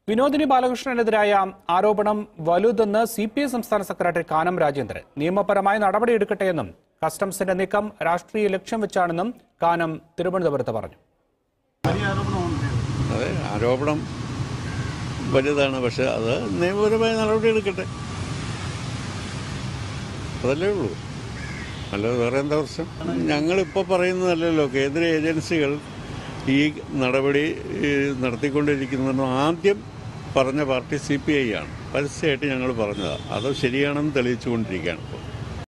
വിനോദിനി ബാലകൃഷ്ണനെതിരായ ആരോപണം വലുതെന്ന് സി പി ഐ സംസ്ഥാന സെക്രട്ടറി കാനം രാജേന്ദ്രൻ നിയമപരമായ നടപടിയെടുക്കട്ടെയെന്നും കസ്റ്റംസിന്റെ നീക്കം രാഷ്ട്രീയ ലക്ഷ്യം വെച്ചാണെന്നും കാനം തിരുവനന്തപുരത്ത് പറഞ്ഞു അതെ ആരോപണം വലുതാണ് പക്ഷെ അത് നിയമപരമായ നടപടി എടുക്കട്ടെ അതല്ലേ ഉള്ളൂ അല്ലാതെ വേറെ എന്താ പ്രശ്നം ഞങ്ങളിപ്പോൾ പറയുന്നതല്ലല്ലോ കേന്ദ്ര ഏജൻസികൾ ഈ നടപടി ഈ, നടത്തിക്കൊണ്ടിരിക്കുന്നതെന്ന് ആദ്യം പറഞ്ഞ പാർട്ടി സി പി ഐ ആണ് പരസ്യമായിട്ട് ഞങ്ങൾ പറഞ്ഞതാണ് അത് ശരിയാണെന്ന് തെളിയിച്ചുകൊണ്ടിരിക്കുകയാണ് ഇപ്പോൾ